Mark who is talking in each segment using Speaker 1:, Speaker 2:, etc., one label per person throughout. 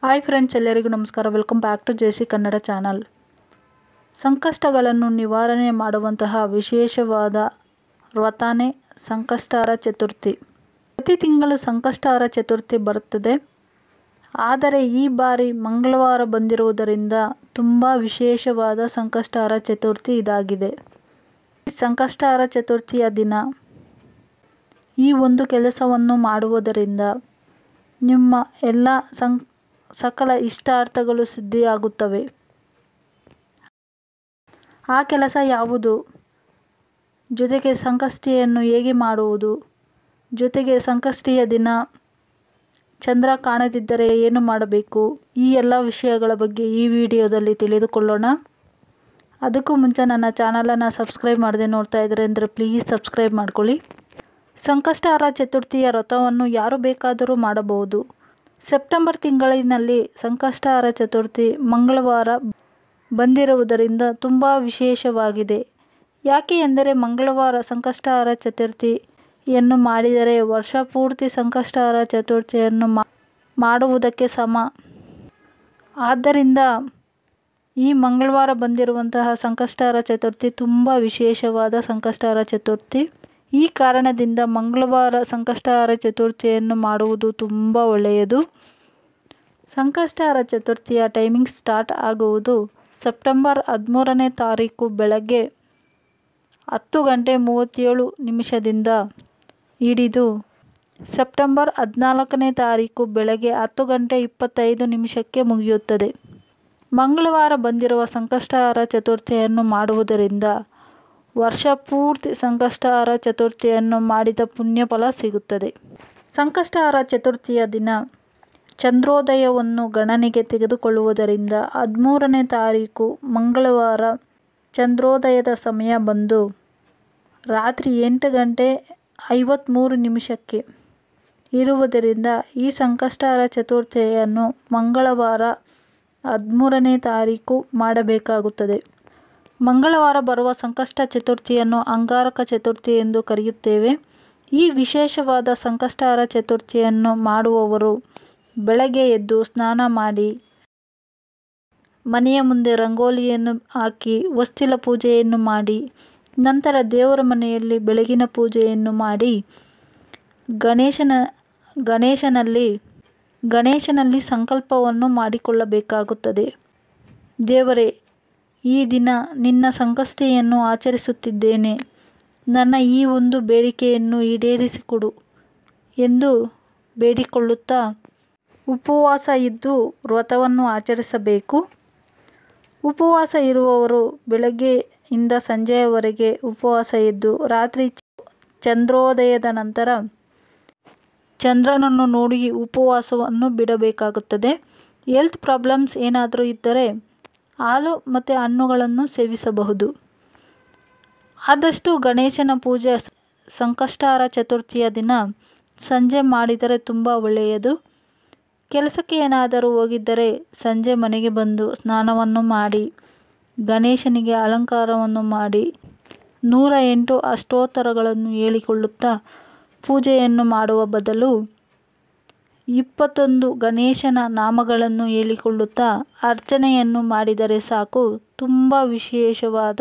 Speaker 1: hi friends ಎಲ್ಲರಿಗೂ ನಮಸ್ಕಾರ welcome back to J C Kannada channel ಸಂಕಷ್ಟಗಳನ್ನು ನಿವಾರಣೆ ಮಾಡುವಂತಹ ವಿಶೇಷವಾದ ವ್ರತಾನೇ ಸಂಕಷ್ಟಹರ ಚತುರ್ಥಿ ಪ್ರತಿ ತಿಂಗಳು ಸಂಕಷ್ಟಹರ ಚತುರ್ಥಿ ಬರುತ್ತದೆ ಆದರೆ ಈ ಬಾರಿ ಮಂಗಳವಾರ ಬಂದಿರುವುದರಿಂದ ತುಂಬ ವಿಶೇಷವಾದ ಸಂಕಷ್ಟಹರ ಚತುರ್ಥಿ ಇದಾಗಿದೆ ಸಂಕಷ್ಟಹರ ಚತುರ್ಥಿಯ ದಿನ ಈ ಒಂದು ಕೆಲಸವನ್ನು ಮಾಡುವುದರಿಂದ ನಿಮ್ಮ ಎಲ್ಲ ಸಂ ಸಕಲ ಇಷ್ಟಾರ್ಥಗಳು ಸಿದ್ಧಿಯಾಗುತ್ತವೆ ಆ ಕೆಲಸ ಯಾವುದು ಜೊತೆಗೆ ಸಂಕಷ್ಟಿಯನ್ನು ಹೇಗೆ ಮಾಡುವುದು ಜೊತೆಗೆ ಸಂಕಷ್ಟಿಯ ದಿನ ಚಂದ್ರ ಕಾಣದಿದ್ದರೆ ಏನು ಮಾಡಬೇಕು ಈ ಎಲ್ಲ ವಿಷಯಗಳ ಬಗ್ಗೆ ಈ ವಿಡಿಯೋದಲ್ಲಿ ತಿಳಿದುಕೊಳ್ಳೋಣ ಅದಕ್ಕೂ ಮುಂಚೆ ನನ್ನ ಚಾನಲನ್ನು ಸಬ್ಸ್ಕ್ರೈಬ್ ಮಾಡದೆ ನೋಡ್ತಾ ಇದ್ದಾರೆ ಅಂದರೆ ಪ್ಲೀಸ್ ಸಬ್ಸ್ಕ್ರೈಬ್ ಮಾಡ್ಕೊಳ್ಳಿ ಸಂಕಷ್ಟಹರ ಚತುರ್ಥಿಯ ವ್ರತವನ್ನು ಯಾರು ಬೇಕಾದರೂ ಮಾಡಬಹುದು ಸೆಪ್ಟೆಂಬರ್ ತಿಂಗಳಿನಲ್ಲಿ ಸಂಕಷ್ಟಹರ ಚತುರ್ಥಿ ಮಂಗಳವಾರ ಬಂದಿರುವುದರಿಂದ ತುಂಬ ವಿಶೇಷವಾಗಿದೆ ಯಾಕೆ ಎಂದರೆ ಮಂಗಳವಾರ ಸಂಕಷ್ಟಹರ ಚತುರ್ಥಿಯನ್ನು ಮಾಡಿದರೆ ವರ್ಷ ಪೂರ್ತಿ ಸಂಕಷ್ಟಹರ ಚತುರ್ಥಿಯನ್ನು ಮಾಡುವುದಕ್ಕೆ ಸಮ ಆದ್ದರಿಂದ ಈ ಮಂಗಳವಾರ ಬಂದಿರುವಂತಹ ಸಂಕಷ್ಟಹರ ಚತುರ್ಥಿ ತುಂಬ ವಿಶೇಷವಾದ ಸಂಕಷ್ಟಹರ ಚತುರ್ಥಿ ಈ ಕಾರಣದಿಂದ ಮಂಗಳವಾರ ಸಂಕಷ್ಟಹರ ಚತುರ್ಥಿಯನ್ನು ಮಾಡುವುದು ತುಂಬ ಒಳ್ಳೆಯದು ಸಂಕಷ್ಟಹರ ಚತುರ್ಥಿಯ ಟೈಮಿಂಗ್ ಸ್ಟಾರ್ಟ್ ಆಗುವುದು ಸೆಪ್ಟೆಂಬರ್ ಹದಿಮೂರನೇ ತಾರೀಕು ಬೆಳಗ್ಗೆ ಹತ್ತು ಗಂಟೆ ಮೂವತ್ತೇಳು ನಿಮಿಷದಿಂದ ಹಿಡಿದು ಸೆಪ್ಟೆಂಬರ್ ಹದಿನಾಲ್ಕನೇ ತಾರೀಕು ಬೆಳಗ್ಗೆ ಹತ್ತು ಗಂಟೆ ಇಪ್ಪತ್ತೈದು ನಿಮಿಷಕ್ಕೆ ಮುಗಿಯುತ್ತದೆ ಮಂಗಳವಾರ ಬಂದಿರುವ ಸಂಕಷ್ಟಹರ ಚತುರ್ಥಿಯನ್ನು ಮಾಡುವುದರಿಂದ ವರ್ಷ ಪೂರ್ತಿ ಸಂಕಷ್ಟಹರ ಚತುರ್ಥಿಯನ್ನು ಮಾಡಿದ ಪುಣ್ಯಫಲ ಸಿಗುತ್ತದೆ ಸಂಕಷ್ಟಹರ ಚತುರ್ಥಿಯ ದಿನ ಚಂದ್ರೋದಯವನ್ನು ಗಣನೆಗೆ ತೆಗೆದುಕೊಳ್ಳುವುದರಿಂದ ಹದಿಮೂರನೇ ತಾರೀಕು ಮಂಗಳವಾರ ಚಂದ್ರೋದಯದ ಸಮಯ ಬಂದು ರಾತ್ರಿ ಎಂಟು ಗಂಟೆ ಐವತ್ತ್ಮೂರು ನಿಮಿಷಕ್ಕೆ ಇರುವುದರಿಂದ ಈ ಸಂಕಷ್ಟಹರ ಚತುರ್ಥಿಯನ್ನು ಮಂಗಳವಾರ ಹದಿಮೂರನೇ ತಾರೀಕು ಮಾಡಬೇಕಾಗುತ್ತದೆ ಮಂಗಳವಾರ ಬರುವ ಸಂಕಷ್ಟ ಚತುರ್ಥಿಯನ್ನು ಅಂಗಾರಕ ಚತುರ್ಥಿ ಎಂದು ಕರೆಯುತ್ತೇವೆ ಈ ವಿಶೇಷವಾದ ಸಂಕಷ್ಟಹರ ಚತುರ್ಥಿಯನ್ನು ಮಾಡುವವರು ಬೆಳಗ್ಗೆ ಎದ್ದು ಸ್ನಾನ ಮಾಡಿ ಮನೆಯ ಮುಂದೆ ರಂಗೋಲಿಯನ್ನು ಹಾಕಿ ಹೊಸ್ತಿಲ ಪೂಜೆಯನ್ನು ಮಾಡಿ ನಂತರ ದೇವರ ಮನೆಯಲ್ಲಿ ಬೆಳಗಿನ ಪೂಜೆಯನ್ನು ಮಾಡಿ ಗಣೇಶನ ಗಣೇಶನಲ್ಲಿ ಗಣೇಶನಲ್ಲಿ ಸಂಕಲ್ಪವನ್ನು ಮಾಡಿಕೊಳ್ಳಬೇಕಾಗುತ್ತದೆ ದೇವರೇ ಈ ದಿನ ನಿನ್ನ ಸಂಕಷ್ಟಿಯನ್ನು ಆಚರಿಸುತ್ತಿದ್ದೇನೆ ನನ್ನ ಈ ಒಂದು ಬೇಡಿಕೆಯನ್ನು ಈಡೇರಿಸಿಕೊಡು ಎಂದು ಬೇಡಿಕೊಳ್ಳುತ್ತಾ ಉಪವಾಸ ಇದ್ದು ವ್ರತವನ್ನು ಆಚರಿಸಬೇಕು ಉಪವಾಸ ಇರುವವರು ಬೆಳಗ್ಗೆಯಿಂದ ಸಂಜೆಯವರೆಗೆ ಉಪವಾಸ ಇದ್ದು ರಾತ್ರಿ ಚಂದ್ರೋದಯದ ನಂತರ ಚಂದ್ರನನ್ನು ನೋಡಿ ಉಪವಾಸವನ್ನು ಬಿಡಬೇಕಾಗುತ್ತದೆ ಹೆಲ್ತ್ ಪ್ರಾಬ್ಲಮ್ಸ್ ಏನಾದರೂ ಇದ್ದರೆ ಹಾಲು ಮತ್ತು ಹಣ್ಣುಗಳನ್ನು ಸೇವಿಸಬಹುದು ಆದಷ್ಟು ಗಣೇಶನ ಪೂಜೆ ಸಂಕಷ್ಟಹರ ಚತುರ್ಥಿಯ ದಿನ ಸಂಜೆ ಮಾಡಿದರೆ ತುಂಬ ಒಳ್ಳೆಯದು ಕೆಲಸಕ್ಕೆ ಏನಾದರೂ ಹೋಗಿದ್ದರೆ ಸಂಜೆ ಮನೆಗೆ ಬಂದು ಸ್ನಾನವನ್ನು ಮಾಡಿ ಗಣೇಶನಿಗೆ ಅಲಂಕಾರವನ್ನು ಮಾಡಿ ನೂರ ಎಂಟು ಅಷ್ಟೋತ್ತರಗಳನ್ನು ಹೇಳಿಕೊಳ್ಳುತ್ತಾ ಪೂಜೆಯನ್ನು ಮಾಡುವ ಬದಲು ಇಪ್ಪತ್ತೊಂದು ಗಣೇಶನ ನಾಮಗಳನ್ನು ಹೇಳಿಕೊಳ್ಳುತ್ತಾ ಅರ್ಚನೆಯನ್ನು ಮಾಡಿದರೆ ಸಾಕು ತುಂಬ ವಿಶೇಷವಾದ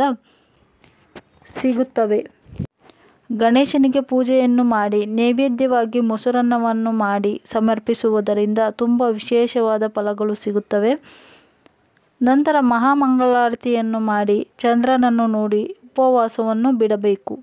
Speaker 1: ಸಿಗುತ್ತವೆ ಗಣೇಶನಿಗೆ ಪೂಜೆಯನ್ನು ಮಾಡಿ ನೈವೇದ್ಯವಾಗಿ ಮೊಸರನ್ನವನ್ನು ಮಾಡಿ ಸಮರ್ಪಿಸುವುದರಿಂದ ತುಂಬ ವಿಶೇಷವಾದ ಫಲಗಳು ಸಿಗುತ್ತವೆ ನಂತರ ಮಹಾಮಂಗಳಾರತಿಯನ್ನು ಮಾಡಿ ಚಂದ್ರನನ್ನು ನೋಡಿ ಉಪವಾಸವನ್ನು ಬಿಡಬೇಕು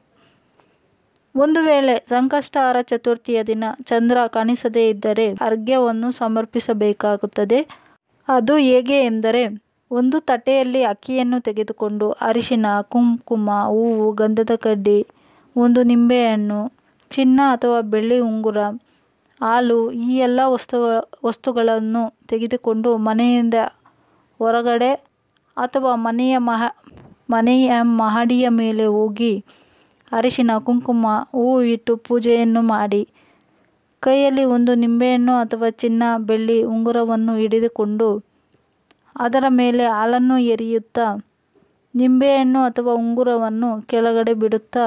Speaker 1: ಒಂದು ವೇಳೆ ಸಂಕಷ್ಟಹರ ಚತುರ್ಥಿಯ ದಿನ ಚಂದ್ರ ಕಾಣಿಸದೇ ಇದ್ದರೆ ಅರ್ಘ್ಯವನ್ನು ಸಮರ್ಪಿಸಬೇಕಾಗುತ್ತದೆ ಅದು ಹೇಗೆ ಎಂದರೆ ಒಂದು ತಟ್ಟೆಯಲ್ಲಿ ಅಕ್ಕಿಯನ್ನು ತೆಗೆದುಕೊಂಡು ಅರಿಶಿನ ಕುಂಕುಮ ಹೂವು ಗಂಧದ ಕಡ್ಡಿ ಒಂದು ನಿಂಬೆಹಣ್ಣು ಚಿನ್ನ ಅಥವಾ ಬೆಳ್ಳಿ ಉಂಗುರ ಹಾಲು ಈ ಎಲ್ಲ ವಸ್ತು ವಸ್ತುಗಳನ್ನು ತೆಗೆದುಕೊಂಡು ಮನೆಯಿಂದ ಹೊರಗಡೆ ಅಥವಾ ಮನೆಯ ಮಹ ಮನೆಯ ಮಹಡಿಯ ಮೇಲೆ ಹೋಗಿ ಅರಿಶಿನ ಕುಂಕುಮ ಹೂವು ಇಟ್ಟು ಪೂಜೆಯನ್ನು ಮಾಡಿ ಕೈಯಲ್ಲಿ ಒಂದು ನಿಂಬೆಹಣ್ಣು ಅಥವಾ ಚಿನ್ನ ಬೆಳ್ಳಿ ಉಂಗುರವನ್ನು ಹಿಡಿದುಕೊಂಡು ಅದರ ಮೇಲೆ ಹಾಲನ್ನು ಎರೆಯುತ್ತಾ ನಿಂಬೆಹಣ್ಣು ಅಥವಾ ಉಂಗುರವನ್ನು ಕೆಳಗಡೆ ಬಿಡುತ್ತಾ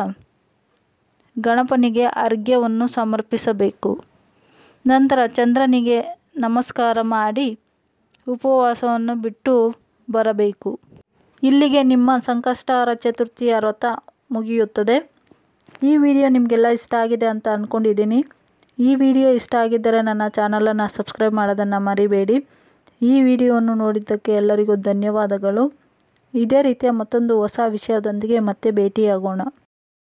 Speaker 1: ಗಣಪನಿಗೆ ಅರ್ಘ್ಯವನ್ನು ಸಮರ್ಪಿಸಬೇಕು ನಂತರ ಚಂದ್ರನಿಗೆ ನಮಸ್ಕಾರ ಮಾಡಿ ಉಪವಾಸವನ್ನು ಬಿಟ್ಟು ಬರಬೇಕು ಇಲ್ಲಿಗೆ ನಿಮ್ಮ ಸಂಕಷ್ಟಹರ ಚತುರ್ಥಿಯ ವ್ರತ ಮುಗಿಯುತ್ತದೆ ಈ ವಿಡಿಯೋ ನಿಮಗೆಲ್ಲ ಇಷ್ಟ ಆಗಿದೆ ಅಂತ ಅಂದ್ಕೊಂಡಿದ್ದೀನಿ ಈ ವಿಡಿಯೋ ಇಷ್ಟ ಆಗಿದ್ದರೆ ನನ್ನ ಚಾನಲನ್ನು ಸಬ್ಸ್ಕ್ರೈಬ್ ಮಾಡೋದನ್ನು ಮರಿಬೇಡಿ ಈ ವಿಡಿಯೋವನ್ನು ನೋಡಿದ್ದಕ್ಕೆ ಎಲ್ಲರಿಗೂ ಧನ್ಯವಾದಗಳು ಇದೇ ರೀತಿಯ ಮತ್ತೊಂದು ಹೊಸ ವಿಷಯದೊಂದಿಗೆ ಮತ್ತೆ ಭೇಟಿಯಾಗೋಣ